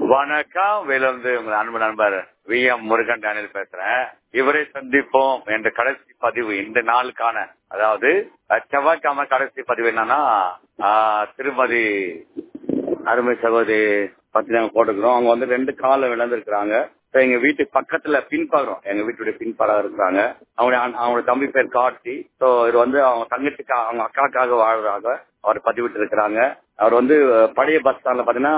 வணக்கம் வேலூர்ந்து உங்கள் அன்பு நண்பர் வி எம் முருகன் டேனியல் பேசுறேன் இவரை சந்திப்போம் என்ற கடைசி பதிவு இந்த நாளுக்கான அதாவது அஹ், செவ்வாய்க்கிழமை கடைசி பதிவு என்னன்னா ஆஹ், திருமதி அருமை சகோதரி பத்தி நாங்க போட்டுக்கிறோம் அவங்க வந்து ரெண்டு காலம் விழுந்திருக்கிறாங்க So, எங்க வீட்டு பக்கத்துல பின்பகுறோம் எங்க வீட்டுடைய பின்பறாக இருக்கிறாங்க அவங்களுடைய அண்ண- அவங்களுடைய தம்பி பேர் கார்த்தி சோ இது வந்து அவங்க தங்கச்சிக்கா அவங்க அக்காக்காக வாழ்றாங்க அவர் பதிவிட்டு இருக்கிறாங்க அவர் வந்து அஹ், பழைய பஸ் ஸ்டாண்ட்ல பாத்தீங்கன்னா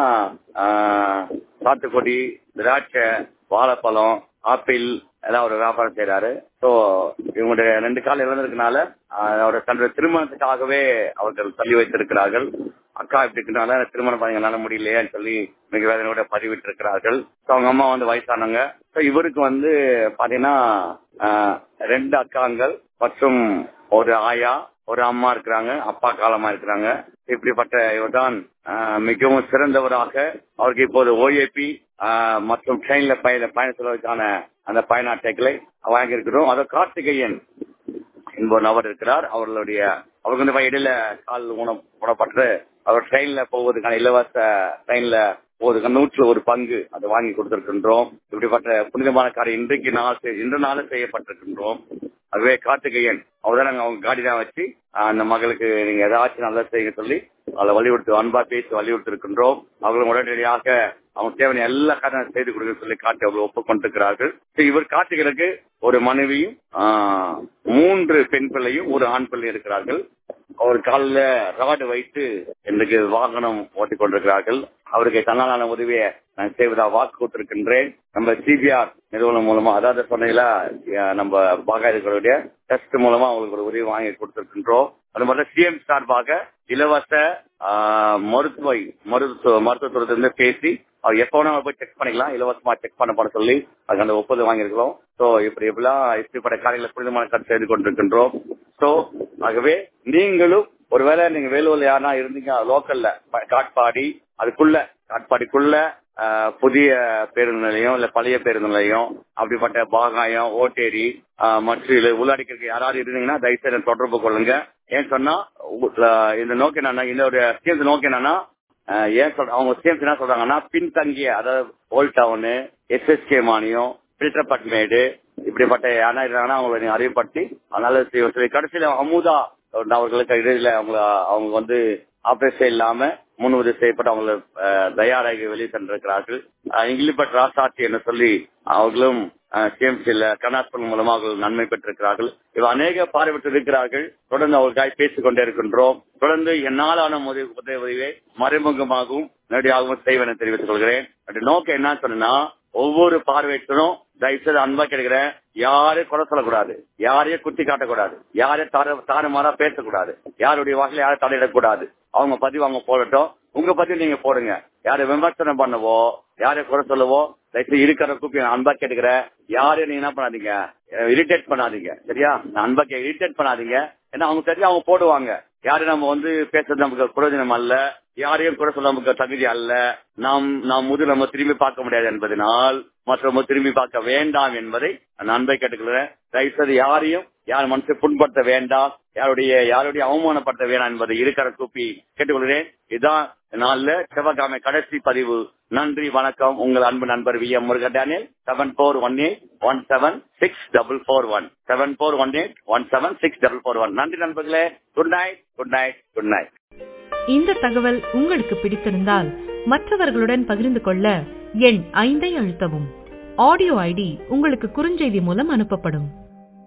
ஆஹ், சாத்துக்குடி திராட்சை வாழைப்பழம் ஆப்பிள் எல்லாம் அவர் வியாபாரம் செய்யறாரு சோ இவங்களுடைய ரெண்டு காலம் இழந்திருக்கனால ஆஹ், அவருடைய தன்னுடைய திருமணத்துக்காகவே அவர்கள் தள்ளி வைத்திருக்கிறார்கள் அக்கா இப்படி இருக்கனால திருமணம் பண்ண என்னால முடியலையேன்னு சொல்லி மிக வேதனையோட பதிவிட்டு இருக்கிறார்கள் So, அவங்க அம்மா வந்து வயசானவங்க So, இவருக்கு வந்து பாத்தீங்கன்னா ஆஹ், ரெண்டு அக்காங்கள் மற்றும் ஒரு ஆயா ஒரு அம்மா இருக்கிறாங்க அப்பா காலமா இருக்கிறாங்க இப்படிப்பட்ட இவர்தான் ஆஹ், மிகவும் சிறந்தவராக அவருக்கு இப்போது ஓஏபி மற்றும் ட்ரெயின்ல பயண பயண செலவுக்கான அந்த பயண அட்டைகளை வாங்கியிருக்கிறோம் அது கார்த்திகேயன் என்பவர் நபர் இருக்கிறார் அவர்களுடைய அவருக்கு வந்து இடையில கால் ஊனம் ஊனப்பட்டு அவர் ட்ரெயின்ல போவதற்கான இலவச ட்ரெயின்ல போவதற்கான நூற்றுல ஒரு பங்கு அதை வாங்கி கொடுத்திருக்கின்றோம் இப்படிப்பட்ட புனிதமான காரியம் இன்றைக்கு நாள் செய்- இன்று நாள் செய்யப்பட்டிருக்கின்றோம் அதுவே கார்த்திகேயன் அவர்தான் நாங்க அவங்க காடி தான் வச்சு ஆஹ், அந்த மகளுக்கு நீங்க ஏதாச்சும் நல்லது செய்ய சொல்லி அவளை வலியுறுத்தி அன்பா பேசி வலியுறுத்தி இருக்கின்றோம் அவர்களும் உடனடியாக அவங்க தேவையான எல்லா காரணம் செய்து கொடுக்க சொல்லி காட்டி அவர்கள் ஒப்புக்கொண்டிருக்கிறார்கள் So, இவர் கார்த்திகனுக்கு ஒரு மனைவியும் ஆஹ், மூன்று பெண் பிள்ளையும் ஒரு ஆண் பிள்ளை இருக்கிறார்கள் அவர் காலில் ராடு வைத்து இன்றைக்கு வாகனம் ஓட்டிக் கொண்டிருக்கிறார்கள் அவருக்கு தன்னாலான உதவியை நான் செய்வதா வாக்கு கொடுத்திருக்கின்றேன் நம்ம சிபிஆர் நிறுவனம் மூலமா அதாவது சொன்னீங்களா அஹ் நம்ம பாகாதிகளுடைய டெஸ்ட் மூலமா அவங்களுக்கு ஒரு உதவி வாங்கி கொடுத்திருக்கின்றோம் அது மாதிரி சிஎம் சார்பாக இலவச ஆஹ், மருத்துவ மருத்துவ மருத்துவத்துறையிலிருந்து பேசி அவர் எப்ப வேணா போய் செக் பண்ணிக்கலாம் இலவசமா செக் பண்ண போட சொல்லி அதுக்கு அந்த ஒப்புதல் வாங்கியிருக்கிறோம் சோ இப்படி எப்படிலாம் இப்படிப்பட்ட காரியங்களை புனிதமான கருத்து செய்து கொண்டிருக்கின்றோம் சோ ஆகவே நீங்களும் ஒருவேளை நீங்க வேலூர்ல யாருன்னா இருந்தீங்க லோக்கல்ல ப- காட்பாடி அதுக்குள்ள காட்பாடிக்குள்ள ஆஹ், புதிய பேருந்து நிலையம் இல்ல பழைய பேருந்து நிலையம் அப்படிப்பட்ட பாகாயம் ஓட்டேரி ஆஹ், மற்றும் இல்ல உள்ளாடிக்கிறதுக்கு யாராவது இருந்தீங்கன்னா தயவுசெய்து தொடர்பு கொள்ளுங்க ஏன் சொன்னா உ- ஆஹ், இந்த நோக்கம் என்னன்னா இந்த ஸ்கீம் நோக்கம் என்னன்னா ஆஹ், ஏன் சொல்ற அவங்க ஸ்கீம்ஸ் என்ன சொல்றாங்கன்னா பின்தங்கிய அதாவது ஓல்ட் டவுனு எஸ்எஸ்கே மானியம் பில்டர்பட்மேடு இப்படிப்பட்ட யாரா இருக்காங்கன்னா அவங்களை நீங்க அறிவுப்படுத்தி அதனால செய்ய சொல்லி கடைசியில அமுதா அவர்களுக்கு இடையில அவங்க அவங்க வந்து ஆபரேஷன் இல்லாம முன்னுறுதி செய்யப்பட்டு அவங்களை அஹ், தயாராகி வெளியே சென்றிருக்கிறார்கள் அஹ், இங்கிலிபட் ராசாத்தி என்று சொல்லி அவர்களும் சிஎம்சியில் கர்நாடகம் மூலமாக அவர்கள் நன்மை பெற்றிருக்கிறார்கள் இவ அநேக பார்வையிட்டு இருக்கிறார்கள் தொடர்ந்து அவர்களுக்காக பேசிக் கொண்டே இருக்கின்றோம் தொடர்ந்து என்னாலான உதவி உதவியை மறைமுகமாகவும் நேரடியாகவும் செய்வேன் என தெரிவித்துக் கொள்கிறேன் அப்படி நோக்கம் என்ன சொன்னா ஒவ்வொரு பார்வையிட்டரும் தயவுசெய்து அன்பா கேட்கிறேன் யாரையும் குறை சொல்லக்கூடாது யாரையும் குத்தி காட்டக்கூடாது யாரையும் தார தாறுமாறா பேசக்கூடாது யாருடைய வாசல யாரும் தலையிடக்கூடாது அவங்க பதிவு அவங்க போடட்டும் உங்க பதிவு நீங்க போடுங்க யாரை விமர்சனம் பண்ணவோ யாரை குறை சொல்லவோ தயவுசெய்து இருக்கிற கூப்பி நான் அன்பா கேட்டுக்கிறேன் யாரையும் நீங்க என்ன பண்ணாதீங்க இரிட்டேட் பண்ணாதீங்க சரியா நான் அன்பா கே இரிட்டேட் பண்ணாதீங்க ஏன்னா அவங்க தெரிஞ்சு அவங்க போடுவாங்க யாரும் நம்ம வந்து பேசுறது நமக்கு பிரயோஜனம் அல்ல யாரையும் கூட சொல்ல நமக்கு தகுதி அல்ல நாம் நாம் முது நம்ம திரும்பி பார்க்க முடியாது என்பதனால் மற்றவங்க திரும்பி பார்க்க வேண்டாம் என்பதை நான் அன்பை கேட்டுக்கிறேன் தயவுசெய்து யாரையும் யார் மனசை புண்படுத்த வேண்டாம் யாருடைய யாருடைய அவமானப்படுத்த வேண்டாம் என்பதை இருக்கிற கூப்பி கேட்டுக்கொள்கிறேன் இதுதான் நாள்ல செவ்வாய்க்கிழமை கடைசி பதிவு நன்றி வணக்கம் உங்கள் அன்பு நண்பர் V M Murugan Daniel seven four one eight one seven six double four one seven four one eight one seven six double four one நன்றி நண்பர்களே good night good night good night இந்த தகவல் உங்களுக்கு பிடித்திருந்தால் மற்றவர்களுடன் பகிர்ந்து கொள்ள எண் ஐந்தை அழுத்தவும் ஆடியோ ஐடி உங்களுக்கு குறுஞ்செய்தி மூலம் அனுப்பப்படும்